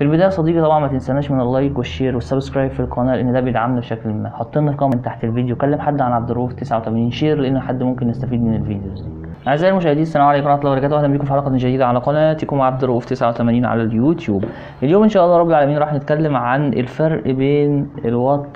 في البدايه يا صديقي طبعا ما تنساناش من اللايك والشير والسبسكرايب في القناه لان ده بيدعمنا بشكل ما حط لنا كومنت تحت الفيديو كلم حد عن عبد الرؤوف 89 شير لان حد ممكن يستفيد من الفيديوز دي اعزائي المشاهدين السلام عليكم ورحمه الله وبركاته اهلا بكم في حلقه جديده على قناتكم عبد الرؤوف 89 على اليوتيوب اليوم ان شاء الله رب العالمين راح نتكلم عن الفرق بين الوات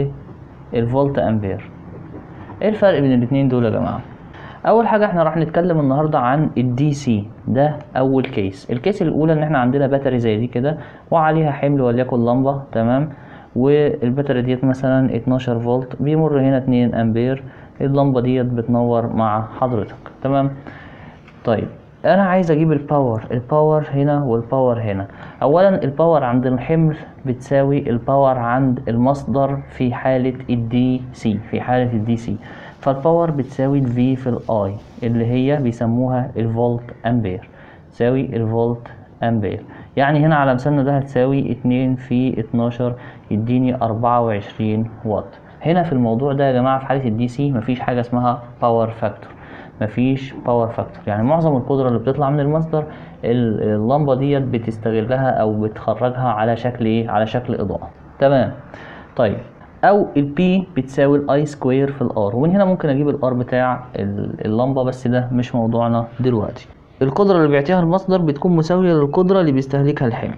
والفولت امبير ايه الفرق بين الاثنين دول يا جماعه اول حاجه احنا راح نتكلم النهارده عن الدي سي ده اول كيس الكيس الاولى ان احنا عندنا باتري زي دي كده وعليها حمل وليكن لمبه تمام والباتري ديت مثلا 12 فولت بيمر هنا 2 امبير اللمبه ديت بتنور مع حضرتك تمام طيب انا عايز اجيب الباور الباور هنا والباور هنا اولا الباور عند الحمل بتساوي الباور عند المصدر في حالة الدي سي في حالة الدي سي فالباور بتساوي الفي في الاي اللي هي بيسموها الفولت امبير تساوي الفولت امبير يعني هنا على مثالنا ده هتساوي اتنين في اتناشر يديني اربعة وعشرين واط هنا في الموضوع ده يا جماعة في حالة الدي سي مفيش حاجة اسمها باور فاكتور مفيش باور فاكتور يعني معظم القدرة اللي بتطلع من المصدر اللمبة ديت بتستغلها او بتخرجها على شكل ايه على شكل اضاءة تمام طيب او البي بتساوي الاي سكوير في الار ومن هنا ممكن اجيب الار بتاع اللمبة بس ده مش موضوعنا دلوقتي القدرة اللي بيعطيها المصدر بتكون مساوية للقدرة اللي بيستهلكها الحمل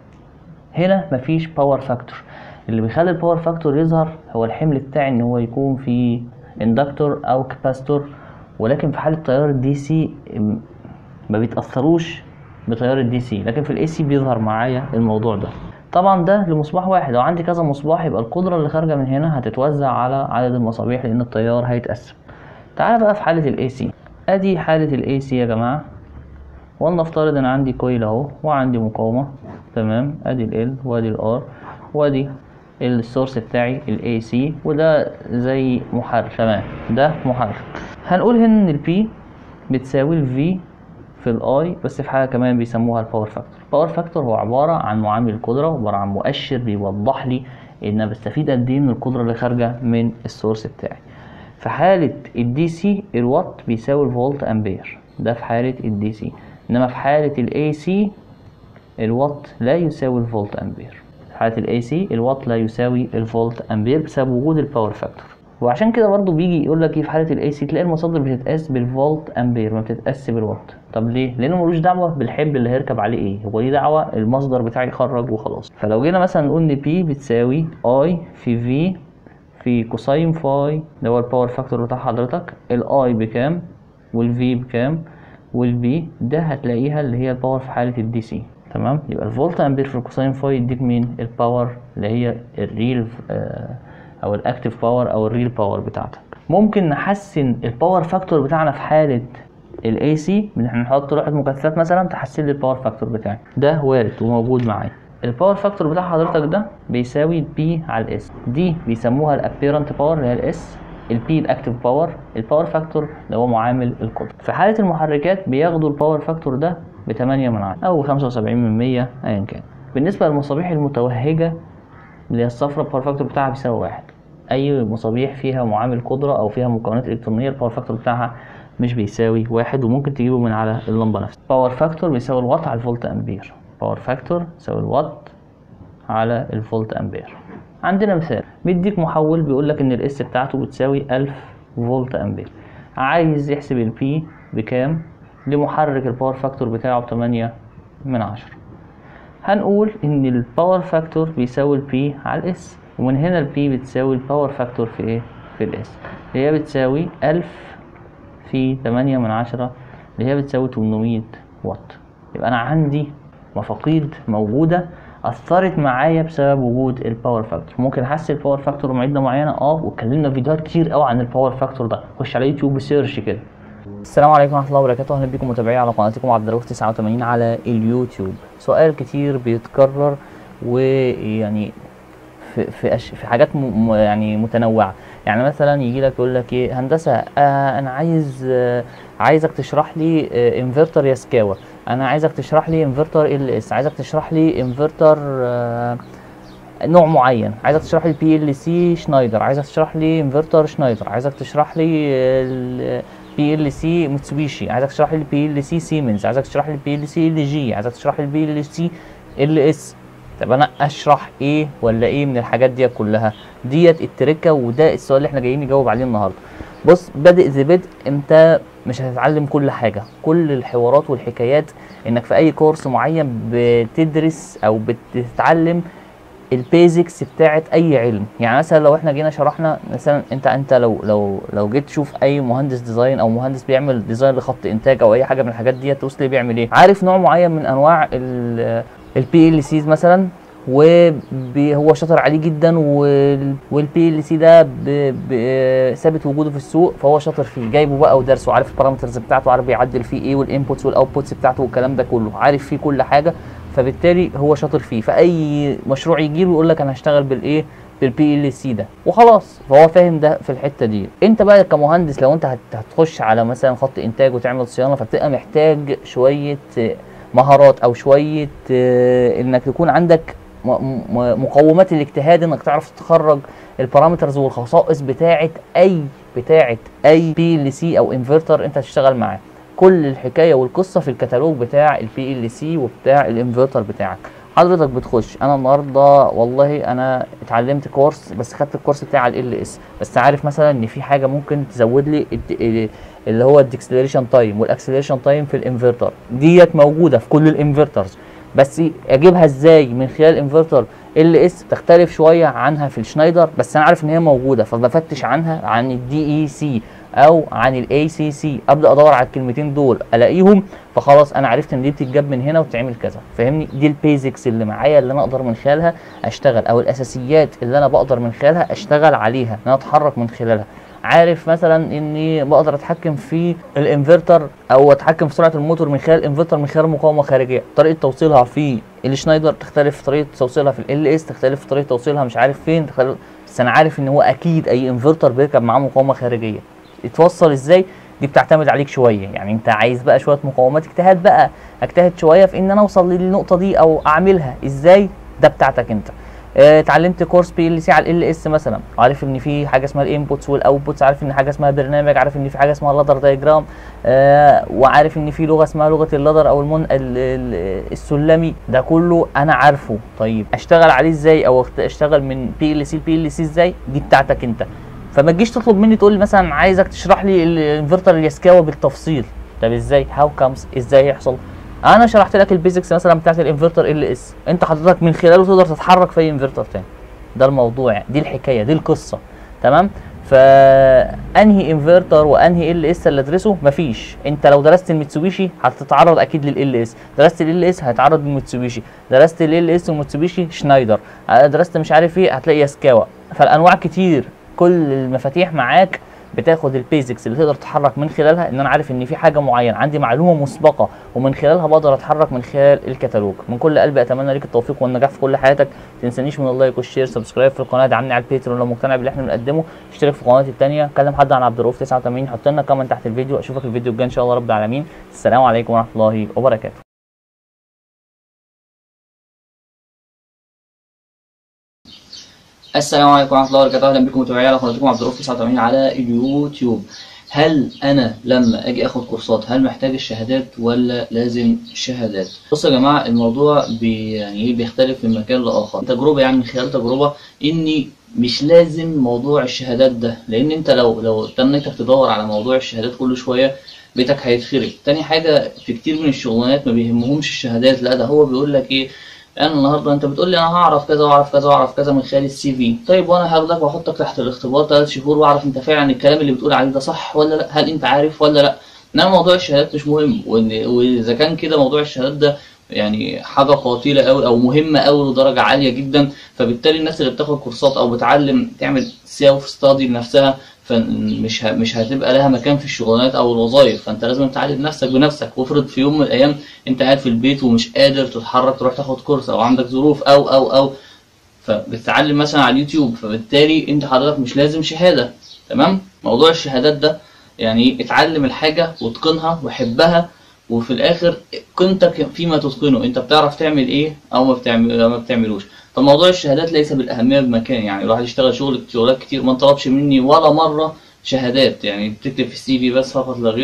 هنا مفيش باور فاكتور اللي بيخلي الباور فاكتور يظهر هو الحمل بتاعي ان هو يكون في اندكتور او كاباستور ولكن في حالة تيار الدي سي ما بيتأثروش بتيار الدي سي لكن في الاي سي بيظهر معايا الموضوع ده طبعا ده لمصباح واحد لو عندي كذا مصباح يبقى القدرة اللي خارجة من هنا هتتوزع على عدد المصابيح لان التيار هيتقسم تعال بقى في حالة الاي سي ادي حالة الاي سي يا جماعة ولنفترض ان عندي كويل اهو وعندي مقاومة تمام ادي ال وادي الار وادي السورس بتاعي الاي سي وده زي محرك تمام ده محرك هنقول هنا ان البي بتساوي الفي في الاي بس في حاجه كمان بيسموها الباور فاكتور الباور فاكتور هو عباره عن معامل القدره عباره عن مؤشر بيوضح لي ان انا بستفيد قد ايه من القدره اللي خارجه من السورس بتاعي في حاله الدي سي الوات بيساوي الفولت امبير ده في حاله الدي سي انما في حاله الاي سي الوات لا يساوي الفولت امبير في حاله الاي سي الوات لا يساوي الفولت امبير بسبب وجود الباور فاكتور وعشان كده برضو بيجي يقول لك ايه في حاله الاي سي تلاقي المصادر بتتقاس بالفولت امبير ما بتتقاس بالوات طب ليه لانه ملوش دعوه بالحمل اللي هيركب عليه ايه هو ليه دعوه المصدر بتاعي يخرج وخلاص فلو جينا مثلا نقول ان بي بتساوي اي في في في كوساين فاي اللي هو الباور فاكتور بتاع حضرتك الاي بكام والفي بكام والبي ده هتلاقيها اللي هي الباور في حاله الدي سي تمام يبقى الفولت امبير في الكوساين فاي يديك مين الباور اللي هي الريل آه او الاكتيف باور او الريل باور بتاعتك ممكن نحسن الباور فاكتور بتاعنا في حاله الاي سي ان احنا نحط لوحه مكثفات مثلا تحسن لي الباور فاكتور بتاعي ده وارد وموجود معايا الباور فاكتور بتاع حضرتك ده بيساوي بي على الاس دي بيسموها الابيرنت باور اللي هي الاس البي الاكتيف باور الباور فاكتور اللي هو معامل القدره في حاله المحركات بياخدوا الباور فاكتور ده ب 8 من 10 او 75 من 100 ايا كان بالنسبه للمصابيح المتوهجه اللي هي الصفرة الباور فاكتور بتاعها بيساوي واحد اي مصابيح فيها معامل قدره او فيها مكونات الكترونيه الباور فاكتور بتاعها مش بيساوي واحد وممكن تجيبه من على اللمبه نفسها باور فاكتور بيساوي الوات على الفولت امبير باور فاكتور يساوي الوات على الفولت امبير عندنا مثال بيديك محول بيقول لك ان الاس بتاعته بتساوي 1000 فولت امبير عايز يحسب البي بكام لمحرك الباور فاكتور بتاعه ب 8 من 10 هنقول ان الباور فاكتور بيساوي البي على الاس ومن هنا البي بتساوي الباور فاكتور في ايه في الاس اللي هي بتساوي ألف في تمانية من عشرة اللي هي بتساوي 800 واط يبقى انا عندي مفاقيد موجودة أثرت معايا بسبب وجود الباور فاكتور ممكن أحسن الباور فاكتور معدة معينة اه واتكلمنا في فيديوهات كتير قوي عن الباور فاكتور ده خش على يوتيوب سيرش كده السلام عليكم ورحمة الله وبركاته أهلا بكم متابعي على قناتكم عبد الرؤوف 89 على اليوتيوب سؤال كتير بيتكرر ويعني في في, أش... في حاجات م... يعني متنوعه يعني مثلا يجي لك يقول لك ايه هندسه آه انا عايز آه عايزك تشرح لي آه انفرتر ياسكاوا انا عايزك تشرح لي انفرتر ال اس عايزك تشرح لي انفرتر آه نوع معين عايزك تشرح لي بي ال سي شنايدر عايزك تشرح لي انفرتر شنايدر عايزك تشرح لي بي ال سي متسوبيشي عايزك تشرح لي بي ال سي سيمنز عايزك تشرح لي بي ال سي ال جي عايزك تشرح لي بي ال سي ال اس طب انا اشرح ايه ولا ايه من الحاجات دي كلها ديت التركه وده السؤال اللي احنا جايين نجاوب عليه النهارده بص بادئ ذي بدء انت مش هتتعلم كل حاجه كل الحوارات والحكايات انك في اي كورس معين بتدرس او بتتعلم البيزكس بتاعت اي علم يعني مثلا لو احنا جينا شرحنا مثلا انت انت لو لو لو جيت تشوف اي مهندس ديزاين او مهندس بيعمل ديزاين لخط انتاج او اي حاجه من الحاجات دي توصل بيعمل ايه عارف نوع معين من انواع البي ال سيز مثلا وهو شاطر عليه جدا والبي ال سي ده ب- ب- ثابت وجوده في السوق فهو شاطر فيه جايبه بقى ودرسه عارف البارامترز بتاعته عارف بيعدل فيه ايه والانبوتس والاوتبوتس بتاعته والكلام ده كله عارف فيه كل حاجه فبالتالي هو شاطر فيه فاي مشروع يجي له يقول لك انا هشتغل بالايه بالبي ال سي ده وخلاص فهو فاهم ده في الحته دي انت بقى كمهندس لو انت هت- هتخش على مثلا خط انتاج وتعمل صيانه فبتبقى محتاج شويه مهارات او شويه آه، انك تكون عندك م- م- مقومات الاجتهاد انك تعرف تخرج البارامترز والخصائص بتاعه اي بتاعه اي بي ال سي او انفرتر انت هتشتغل معاه كل الحكايه والقصه في الكتالوج بتاع البي ال سي وبتاع الانفرتر بتاعك حضرتك بتخش انا النهارده والله انا اتعلمت كورس بس خدت الكورس بتاع ال اس بس عارف مثلا ان في حاجه ممكن تزود لي الد- اللي هو الديكسلريشن تايم والاكسلريشن تايم في الانفرتر ديت موجوده في كل الانفرترز بس اجيبها ازاي من خلال انفرتر ال اس تختلف شويه عنها في الشنايدر بس انا عارف ان هي موجوده فبفتش عنها عن الدي اي سي او عن الاي سي سي ابدا ادور على الكلمتين دول الاقيهم فخلاص انا عرفت ان دي بتتجاب من هنا وتعمل كذا فاهمني دي البيزكس اللي معايا اللي انا اقدر من خلالها اشتغل او الاساسيات اللي انا بقدر من خلالها اشتغل عليها ان انا اتحرك من خلالها عارف مثلا اني بقدر اتحكم في الانفرتر او اتحكم في سرعه الموتور من خلال الانفرتر من خلال مقاومه خارجيه طريقه توصيلها في الشنايدر تختلف في طريقه توصيلها في ال اس تختلف في طريقه توصيلها مش عارف فين تختلف بس انا عارف ان هو اكيد اي انفرتر بيركب معاه مقاومه خارجيه يتوصل ازاي دي بتعتمد عليك شويه يعني انت عايز بقى شويه مقاومات اجتهاد بقى اجتهد شويه في ان انا اوصل للنقطه دي او اعملها ازاي ده بتاعتك انت آه، اتعلمت كورس بي ال سي على ال اس مثلا عارف ان في حاجه اسمها الانبوتس والاوتبوتس عارف ان حاجه اسمها برنامج عارف ان في حاجه اسمها لادر دايجرام آه وعارف ان في لغه اسمها لغه اللادر او المن... ال- ال- السلمي ده كله انا عارفه طيب اشتغل عليه ازاي او أخت- اشتغل من بي ال سي لبي ال سي ازاي دي بتاعتك انت فما تجيش تطلب مني تقول لي مثلا عايزك تشرح لي الانفرتر اليسكاوا بالتفصيل طب ازاي هاو كامز ازاي يحصل انا شرحت لك البيزكس مثلا بتاعت الانفرتر ال اس انت حضرتك من خلاله تقدر تتحرك في اي انفرتر تاني ده الموضوع دي الحكايه دي القصه تمام فانهي انفرتر وانهي ال اس اللي ادرسه مفيش انت لو درست الميتسوبيشي هتتعرض اكيد لل اس درست ال اس هتتعرض للميتسوبيشي درست ال اس وميتسوبيشي شنايدر درست مش عارف ايه هتلاقي ياسكاوا فالانواع كتير كل المفاتيح معاك بتاخد البيزكس اللي تقدر تتحرك من خلالها ان انا عارف ان في حاجه معينه عندي معلومه مسبقه ومن خلالها بقدر اتحرك من خلال الكتالوج من كل قلبي اتمنى ليك التوفيق والنجاح في كل حياتك ما تنسانيش من اللايك والشير سبسكرايب في القناه دعمني على البيترون لو مقتنع باللي احنا بنقدمه اشترك في قناتي الثانيه كلم حد عن عبد الرؤوف 89 حط لنا كومنت تحت الفيديو اشوفك الفيديو الجاي ان شاء الله رب العالمين السلام عليكم ورحمه الله وبركاته السلام عليكم ورحمه الله وبركاته اهلا بكم متابعي على قناتكم عبد الرؤوف 89 على اليوتيوب هل انا لما اجي اخد كورسات هل محتاج الشهادات ولا لازم شهادات بصوا يا جماعه الموضوع بي يعني ايه بيختلف من مكان لاخر تجربه يعني من خلال تجربه اني مش لازم موضوع الشهادات ده لان انت لو لو تنيتك تدور على موضوع الشهادات كل شويه بيتك هيتخرب تاني حاجه في كتير من الشغلانات ما بيهمهمش الشهادات لا ده هو بيقول لك ايه انا النهارده انت بتقول لي انا هعرف كذا واعرف كذا واعرف كذا من خلال السي في طيب وانا هاخدك واحطك تحت الاختبار ثلاث شهور واعرف انت فعلا الكلام اللي بتقول عليه ده صح ولا لا هل انت عارف ولا لا انما موضوع الشهادات مش مهم وإن- واذا كان كده موضوع الشهادات ده يعني حاجه قاتله قوي او مهمه قوي لدرجه عاليه جدا فبالتالي الناس اللي بتاخد كورسات او بتعلم تعمل سيلف ستادي لنفسها فمش ه- مش هتبقى لها مكان في الشغلانات او الوظائف فانت لازم تعلم نفسك بنفسك وافرض في يوم من الايام انت قاعد في البيت ومش قادر تتحرك تروح تاخد كورس او عندك ظروف او او او فبتتعلم مثلا على اليوتيوب فبالتالي انت حضرتك مش لازم شهاده تمام موضوع الشهادات ده يعني اتعلم الحاجه واتقنها وحبها وفي الاخر قيمتك فيما تتقنه انت بتعرف تعمل ايه او ما بتعمل ما بتعملوش فموضوع الشهادات ليس بالاهميه بمكان يعني الواحد يشتغل شغل شغلات كتير ما طلبش مني ولا مره شهادات يعني بتكتب في السي في بس فقط لا غير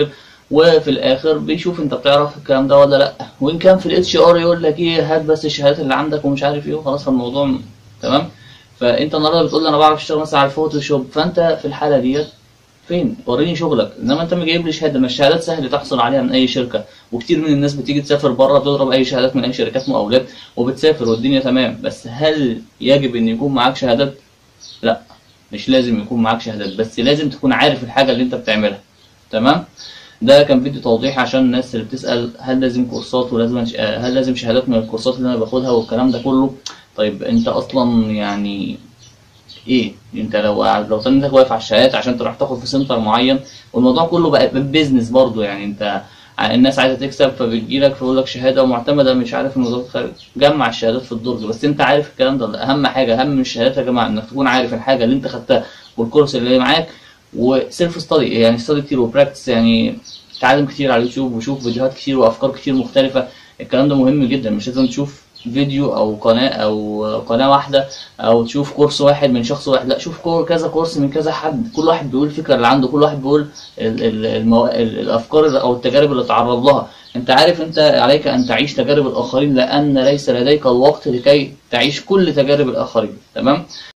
وفي الاخر بيشوف انت بتعرف الكلام ده ولا لا وان كان في الاتش ار يقول لك ايه هات بس الشهادات اللي عندك ومش عارف ايه وخلاص الموضوع م- تمام فانت النهارده بتقول لي انا بعرف اشتغل مثلا على الفوتوشوب فانت في الحاله ديت فين وريني شغلك انما انت جايب لي شهاده ما الشهادات سهل تحصل عليها من اي شركه وكتير من الناس بتيجي تسافر بره بتضرب اي شهادات من اي شركات مقاولات وبتسافر والدنيا تمام بس هل يجب ان يكون معاك شهادات لا مش لازم يكون معاك شهادات بس لازم تكون عارف الحاجه اللي انت بتعملها تمام ده كان فيديو توضيح عشان الناس اللي بتسال هل لازم كورسات ولازم هل لازم شهادات من الكورسات اللي انا باخدها والكلام ده كله طيب انت اصلا يعني ايه انت لو لو تنك واقف على الشهادات عشان تروح تاخد في سنتر معين والموضوع كله بقى بيزنس برضه يعني انت الناس عايزه تكسب فبتجيلك فيقول لك شهاده معتمده مش عارف من وزاره الخارجيه جمع الشهادات في الدرج بس انت عارف الكلام ده اهم حاجه اهم من الشهادات يا جماعه انك تكون عارف الحاجه اللي انت خدتها والكورس اللي معاك وسيلف ستادي يعني ستادي كتير وبراكتس يعني تعلم كتير على اليوتيوب وشوف فيديوهات كتير وافكار كتير مختلفه الكلام ده مهم جدا مش لازم تشوف فيديو او قناه او قناه واحده او تشوف كورس واحد من شخص واحد لا شوف كور كذا كورس من كذا حد كل واحد بيقول الفكره اللي عنده كل واحد بيقول ال ال المو... ال الافكار او التجارب اللي تعرض لها انت عارف انت عليك ان تعيش تجارب الاخرين لان ليس لديك الوقت لكي تعيش كل تجارب الاخرين تمام